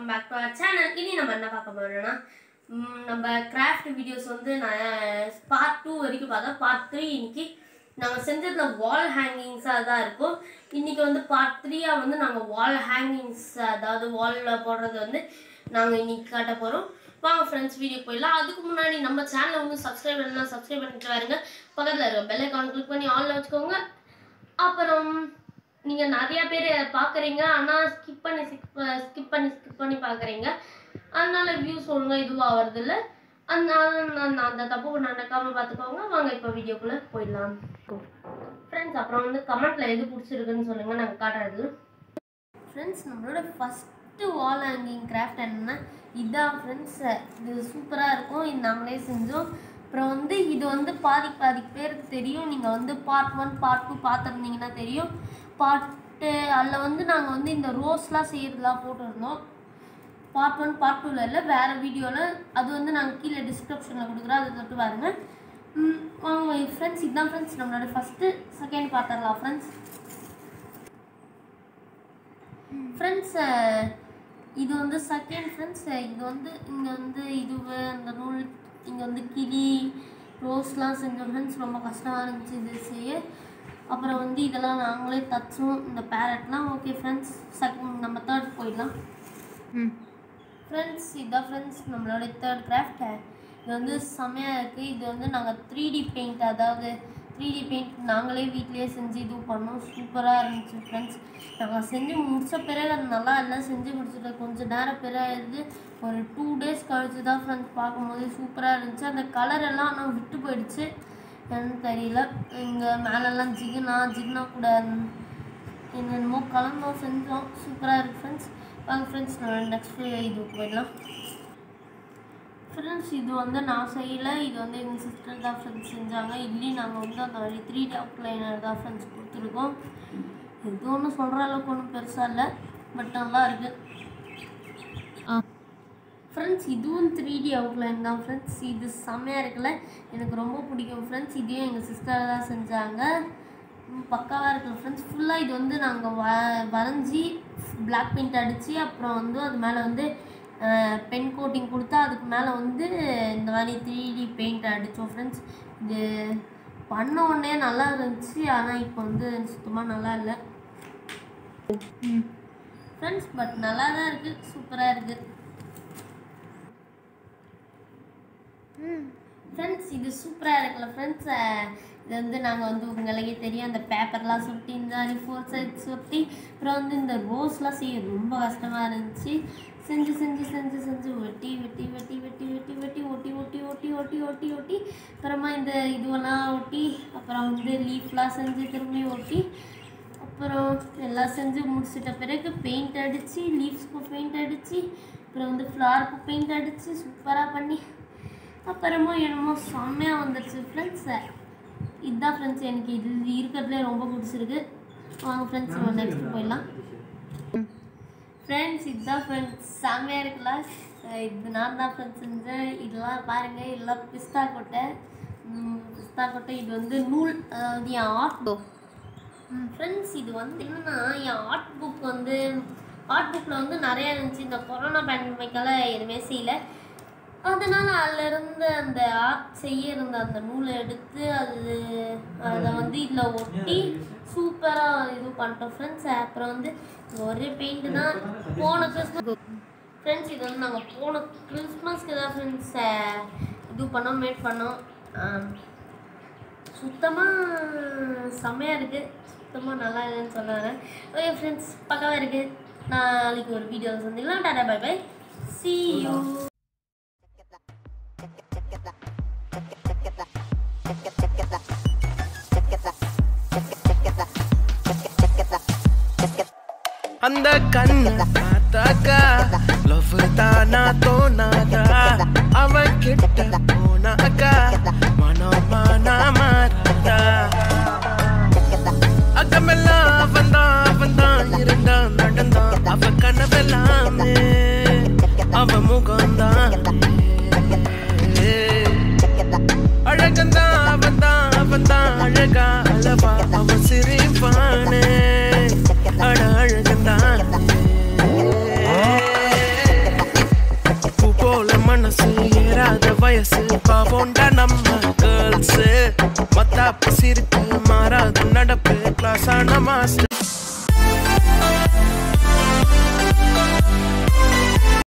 Welcome back to our channel இனி நம்ம என்ன பார்க்க போறோம்னா ம், நம்ம கிராஃப்ட் வீடியோஸ் வந்து நான் பார்ட் டூ வரைக்கும் பார்த்தோம் பார்ட் த்ரீ இன்னைக்கு நாங்கள் செஞ்சதில் வால் ஹேங்கிங்ஸாக தான் இருக்கும் இன்னைக்கு வந்து பார்ட் த்ரீயாக வந்து நாங்கள் வால் ஹேங்கிங்ஸ் அதாவது வாலில் போடுறது வந்து நாங்கள் இன்னைக்கு காட்ட போகிறோம் வாங்க ஃப்ரெண்ட்ஸ் வீடியோ போயிடலாம் அதுக்கு முன்னாடி நம்ம சேனலை வந்து சப்ஸ்கிரைப் பண்ணலாம் சப்ஸ்கிரைப் பண்ணிட்டு வாருங்க பக்கத்தில் இருக்க பெல் ஐக்கான் கிளிக் பண்ணி ஆன்ல வச்சுக்கோங்க அப்புறம் நீங்கள் நிறைய பேர் பார்க்குறீங்க ஆனால் ஸ்கிப் பண்ணி ஸ்கிப் பண்ணி ஸ்கிப் பண்ணி பார்க்குறீங்க அதனால வியூஸ் ஒழுங்காக இதுவாக வருதில்ல அதனால நான் நான் அந்த தப்பு நடக்காமல் பார்த்துக்கோங்க வாங்க இப்போ வீடியோக்குள்ளே போயிடலாம் ஃப்ரெண்ட்ஸ் அப்புறம் வந்து கமெண்ட்டில் எது பிடிச்சிருக்குன்னு சொல்லுங்கள் நாங்கள் காட்டுறது ஃப்ரெண்ட்ஸ் நம்மளோட ஃபஸ்ட்டு வால் ஹேங்கிங் கிராஃப்ட் என்னன்னா இதான் ஃப்ரெண்ட்ஸ் இது சூப்பராக இருக்கும் இது நாங்களே செஞ்சோம் அப்புறம் வந்து இது வந்து பாதி பாதி பேருக்கு தெரியும் நீங்கள் வந்து பார்ட் ஒன் பார்ட் டூ பார்த்துருந்தீங்கன்னா தெரியும் பார்ட்டு அதில் வந்து நாங்கள் வந்து இந்த ரோஸ்லாம் செய்கிறதுலாம் போட்டிருந்தோம் பார்ட் ஒன் பார்ட் டூவில் இல்லை வேறு வீடியோவில் அது வந்து நாங்கள் கீழே டிஸ்கிரிப்ஷனில் கொடுக்குறோம் அதை தொட்டு பாருங்க ம், வாங்க ஃப்ரெண்ட்ஸ் இதுதான் ஃப்ரெண்ட்ஸ் நம்மளோட ஃபஸ்ட்டு செகண்ட் பார்த்துடலாம் ஃப்ரெண்ட்ஸ் ஃப்ரெண்ட்ஸ் இது வந்து செகண்ட் ஃப்ரெண்ட்ஸ் இது வந்து இங்கே வந்து இதுவு அந்த நூல் இங்கே வந்து கிளி ரோஸ்லாம் செஞ்சோம் ஃப்ரெண்ட்ஸ் ரொம்ப கஷ்டமாக இருந்துச்சு இது செய்ய அப்புறம் வந்து இதெல்லாம் நாங்களே தச்சோம் இந்த பேரட்லாம் ஓகே ஃப்ரெண்ட்ஸ் செகண்ட் நம்ம தேர்ட் போயிடலாம் ஃப்ரெண்ட்ஸ் இதான் ஃப்ரெண்ட்ஸ் நம்மளோட தேர்ட் கிராஃப்ட் இது வந்து செம்மையாக இருக்குது இது வந்து நாங்கள் த்ரீ டி பெயிண்ட் அதாவது த்ரீ டி பெயிண்ட் நாங்களே வீட்லேயே செஞ்சு இது பண்ணோம் சூப்பராக இருந்துச்சு ஃப்ரெண்ட்ஸ் நாங்கள் செஞ்சு முடிச்ச பிறகு அது நல்லா இல்லை செஞ்சு முடிச்சுட்டு கொஞ்சம் நேரம் பிறகு ஒரு டூ டேஸ் கழிச்சு தான் ஃப்ரெண்ட்ஸ் பார்க்கும்போது சூப்பராக இருந்துச்சு அந்த கலர் எல்லாம் ஆனால் விட்டு போயிடுச்சு என்னன்னு தெரியல இங்கே மேலெல்லாம் ஜிகினா ஜிகினா கூட என்னென்னமோ கலந்தோம் செஞ்சோம் சூப்பராக இருக்குது ஃப்ரெண்ட்ஸ் வாங்க ஃப்ரெண்ட்ஸ் நான் நெக்ஸ்ட் இதுக்கு போயிடலாம் ஃப்ரெண்ட்ஸ் இது வந்து நான் செய்யலை இது வந்து எங்கள் சிஸ்டர் தான் ஃப்ரெண்ட்ஸ் செஞ்சாங்க இல்லையும் நாங்கள் வந்து அந்த மாதிரி த்ரீ டி அவுட்லைனர் தான் ஃப்ரெண்ட்ஸ் கொடுத்துருக்கோம் இது ஒன்றும் சொல்கிற அளவுக்கு ஒன்றும் பெருசாக இல்லை பட் நல்லா இருக்குது ஃப்ரெண்ட்ஸ் இதுவும் த்ரீ டி அவுட்லைன் தான் ஃப்ரெண்ட்ஸ் இது செம்மையாக இருக்குல்ல எனக்கு ரொம்ப பிடிக்கும் ஃப்ரெண்ட்ஸ் இதையும் எங்கள் சிஸ்டர் தான் செஞ்சாங்க ம், பக்காவாக இருக்குல்ல ஃப்ரெண்ட்ஸ் ஃபுல்லாக இது வந்து நாங்கள் வ வரைஞ்சி பிளாக் பெயிண்ட் அடித்து அப்புறம் வந்து அது மேலே வந்து பென் கோட்டிங் கொடுத்தா அதுக்கு மேலே வந்து இந்த மாதிரி த்ரீ டி பெயிண்ட் அடித்தோம் ஃப்ரெண்ட்ஸ் இது பண்ண உடனே நல்லா இருந்துச்சு ஆனால் இப்போ வந்து சுத்தமாக நல்லா இல்லை ஃப்ரெண்ட்ஸ் பட் நல்லா தான் இருக்குது சூப்பராக இருக்குது ஃப்ரெண்ட்ஸ் இது சூப்பராக இருக்குல்ல ஃப்ரெண்ட்ஸ் இது வந்து நாங்கள் வந்து உங்களுக்கே தெரியும் அந்த பேப்பர்லாம் சுட்டி இந்த மாதிரி ஃபோர் சைட் சுட்டி அப்புறம் வந்து இந்த ரோஸ்லாம் செய்ய ரொம்ப கஷ்டமாக இருந்துச்சு செஞ்சு செஞ்சு செஞ்சு செஞ்சு வெட்டி வெட்டி வெட்டி வெட்டி வெட்டி வெட்டி ஒட்டி ஒட்டி ஒட்டி ஒட்டி ஒட்டி ஒட்டி அப்புறமா இந்த இதுவெல்லாம் ஒட்டி அப்புறம் வந்து லீஃப்லாம் செஞ்சு திரும்பி ஒட்டி அப்புறம் எல்லாம் செஞ்சு முடிச்சிட்ட பிறகு பெயிண்ட் அடித்து லீவ்ஸ்க்கு பெயிண்ட் அடித்து அப்புறம் வந்து ஃப்ளாருக்கு பெயிண்ட் அடித்து சூப்பராக பண்ணி அப்புறமா என்னமோ செம்மையாக வந்துடுச்சு ஃப்ரெண்ட்ஸ் இதுதான் ஃப்ரெண்ட்ஸ் எனக்கு இது இருக்கிறதுலே ரொம்ப பிடிச்சிருக்கு வாங்க ஃப்ரெண்ட்ஸ் நம்ம நெக்ஸ்ட் போயிடலாம் ஃப்ரெண்ட்ஸ் இதுதான் ஃப்ரெண்ட்ஸ் செம்மையாக இருக்குல்ல அஹ் இது நான் தான் ஃப்ரெண்ட்ஸ் செஞ்சேன் இதெல்லாம் பாருங்கள் இதெல்லாம் பிஸ்தா கொட்டை உம், பிஸ்தா கொட்டை இது வந்து நூல் அதாவது என் ஆர்ட் புக் ஃப்ரெண்ட்ஸ் இது வந்து என்னன்னா என் ஆர்ட் புக் வந்து ஆர்ட் புக்கில் வந்து நிறையா இருந்துச்சு இந்த கொரோனா பேண்டமிக்கால எதுவுமே செய்யல அதனால அதில் இருந்த அந்த ஆர்ட் செய்ய இருந்த அந்த நூலை எடுத்து அது அதை வந்து இதில் ஒட்டி சூப்பராக இது பண்ணிட்டோம் ஃப்ரெண்ட்ஸ் அப்புறம் வந்து ஒரே பெயிண்ட் தான் போன கிறிஸ்மஸ் ஃப்ரெண்ட்ஸ் இது வந்து நாங்கள் போன கிறிஸ்மஸ்க்கு தான் ஃப்ரெண்ட்ஸ் இது பண்ணோம் மேட் பண்ணோம் ஆம். சுத்தமாக செம்மையாக இருக்குது சுத்தமாக நல்லா இல்லைன்னு சொல்லுவாங்க ஓகே ஃப்ரெண்ட்ஸ் பக்கமாக இருக்குது நாளைக்கு ஒரு வீடியோ சந்திக்கலாம் டாடா பை பை see you அந்த கண்ணு பார்த்தாக்கா லவ் தானா தோணாதா அவன் கிட்ட போனாக்கா மனமானா மாறாதா அகமெல்லாம் அவன் தான் அவன் தான் இருந்தான் நடந்தான் அவ கனவெல்லாமே அவ முகம்தான் அழகந்தான் அவன் தான் அவன் தான் அழகா அளவா அவன் சிரிப்பானே அட அழகந்தான் மனசு ஏறாத வயசு பாவோண்டா நம்ம கேர்ள்ஸ் மத்தாப்பு சிரிப்பு மாறாத நடப்பு கிளாஸான மாஸ்டர்